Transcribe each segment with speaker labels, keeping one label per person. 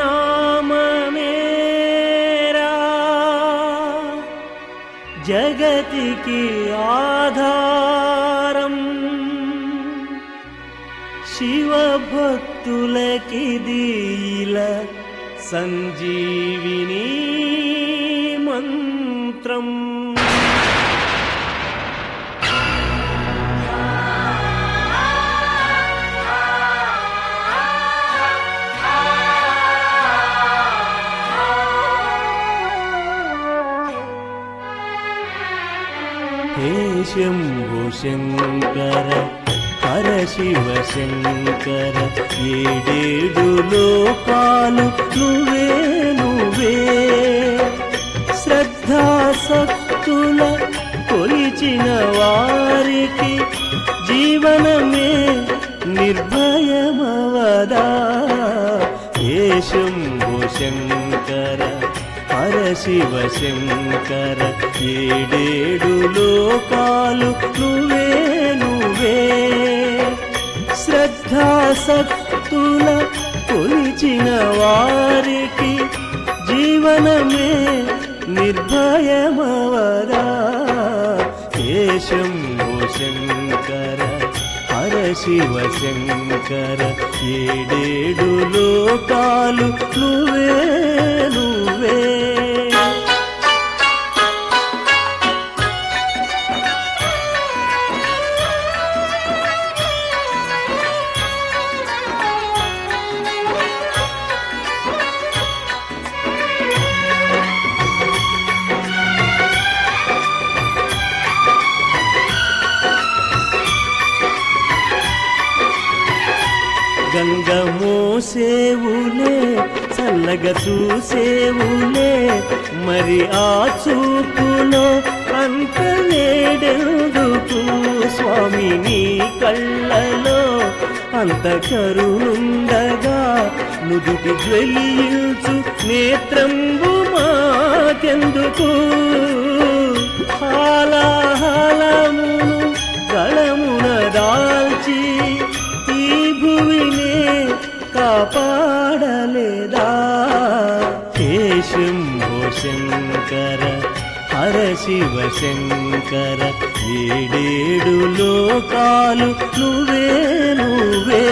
Speaker 1: నామమేరా జగతికి ఆధారం శివభక్తులకి దీల సంజీవిని మంత్రం హే శంభు శంకర హర శివ శంకర ఏడేడు లోకాలు నువ్వే నువ్వే శ్రద్ధాసక్తుల కొలిచిన వారికి జీవనమే నిర్భయమవదా హే శంభు శంకర హర శివ శంకర ఏడేడు లోకాలు నువ్వే నువ్వే శ్రద్ధాసక్తుల కొలిచిన వారికి జీవనమే నిర్భయమవదా హే శంభు శంకర హర శివ శంకర ఏడేడు లోకాలు నువ్వే నువ్వే గంగ మోసేవులే చల్లగా చూసేవులే మరి ఆ చూపులో అంత వేడెందుకు స్వామి నీ కళ్ళలో అంత కరుణుండగా నుదుటి జ్వలించు నేత్రంబు మాకెందుకు హాలాహలమును గళమున దాల్చి ఈ భువినే కాపాడలేదా హే శంభో శంకర హర శివ శంకర ఏడేడు లోకాలు నువ్వే నువ్వే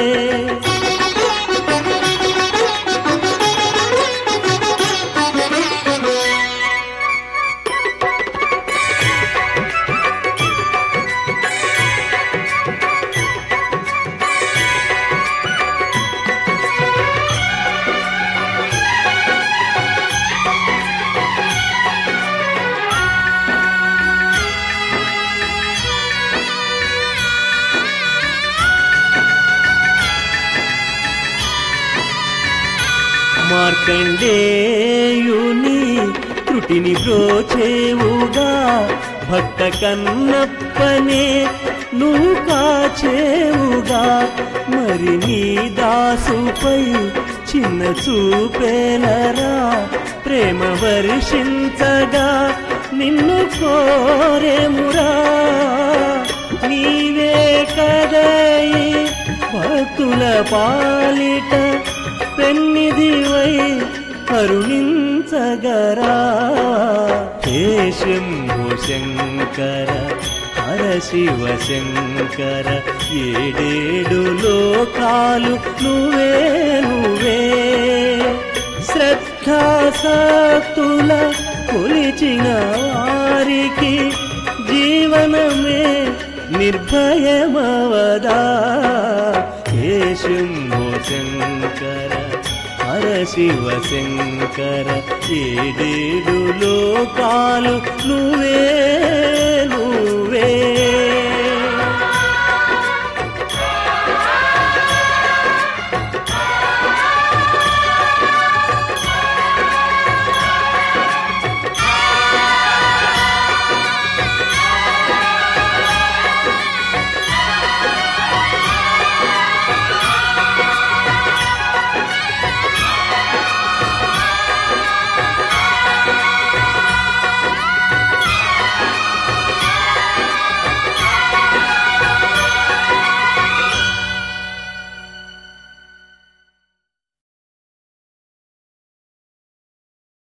Speaker 1: మార్కండేయుని త్రుటిని బ్రోచేవుగా భక్త కన్నప్పనే నువ్వు కాచేవుగా మరి నీ దాసుపై చిన్న చూపేలరా ప్రేమ వర్షించగా నిన్ను కోరేమురా నీవే కదై భక్తుల పాలిట పెన్నిధివై కరుణించగరా హే శంభు శంకర హర శివ శంకర ఏడేడు లోకాలు నువ్వే నువ్వే శ్రద్ధాసక్తుల కొలిచిన వారికి జీవనమే నిర్భయమవదా హే శంభో శంకర హర శివ శంకర ఏడేడు లోకాలు నువ్వే నువ్వే